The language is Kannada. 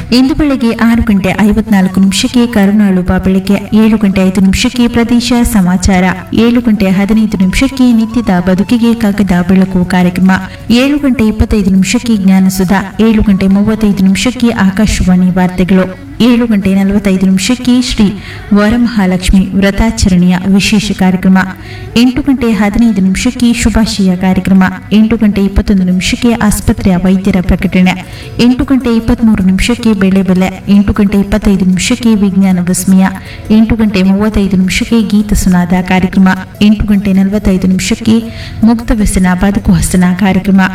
ಇಂದು ಬೆಳಗ್ಗೆ ಆರು ಗಂಟೆ ಐವತ್ನಾಲ್ಕು ನಿಮಿಷಕ್ಕೆ ಕರುನಾಳು ಬಾ ಬೆಳಗ್ಗೆ ಏಳು ಗಂಟೆ ಐದು ನಿಮಿಷಕ್ಕೆ ಪ್ರದೇಶ ಸಮಾಚಾರ ಏಳು ಗಂಟೆ ಹದಿನೈದು ನಿಮಿಷಕ್ಕೆ ನಿತ್ಯದ ಬದುಕಿಗೆ ಕಗ್ಗದ ಬೆಳಕು ಕಾರ್ಯಕ್ರಮ ಏಳು ಗಂಟೆ ಇಪ್ಪತ್ತೈದು ನಿಮಿಷಕ್ಕೆ ಜ್ಞಾನಸುಧ ಏಳು ಗಂಟೆ ಮೂವತ್ತೈದು ನಿಮಿಷಕ್ಕೆ ಆಕಾಶವಾಣಿ ವಾರ್ತೆಗಳು ಏಳು ಗಂಟೆ ನಲವತ್ತೈದು ನಿಮಿಷಕ್ಕೆ ಶ್ರೀ ವರಮಹಾಲಕ್ಷ್ಮಿ ವ್ರತಾಚರಣೆಯ ವಿಶೇಷ ಕಾರ್ಯಕ್ರಮ ಎಂಟು ಗಂಟೆ ಹದಿನೈದು ನಿಮಿಷಕ್ಕೆ ಶುಭಾಶಯ ಕಾರ್ಯಕ್ರಮ ಎಂಟು ಗಂಟೆ ಇಪ್ಪತ್ತೊಂದು ನಿಮಿಷಕ್ಕೆ ಆಸ್ಪತ್ರೆಯ ವೈದ್ಯರ ಪ್ರಕಟಣೆ ಎಂಟು ಗಂಟೆ ಇಪ್ಪತ್ಮೂರು ನಿಮಿಷಕ್ಕೆ ಬೆಳೆ ಬೆಲೆ ಎಂಟು ಗಂಟೆ ಇಪ್ಪತ್ತೈದು ನಿಮಿಷಕ್ಕೆ ವಿಜ್ಞಾನ ವಿಸ್ಮಯ ಎಂಟು ಗಂಟೆ ಮೂವತ್ತೈದು ನಿಮಿಷಕ್ಕೆ ಗೀತ ಸುನಾದ ಕಾರ್ಯಕ್ರಮ ಎಂಟು ಗಂಟೆ ನಲವತ್ತೈದು ನಿಮಿಷಕ್ಕೆ ಮುಕ್ತ ವ್ಯಸನ ಬದುಕು ಹಸನ ಕಾರ್ಯಕ್ರಮ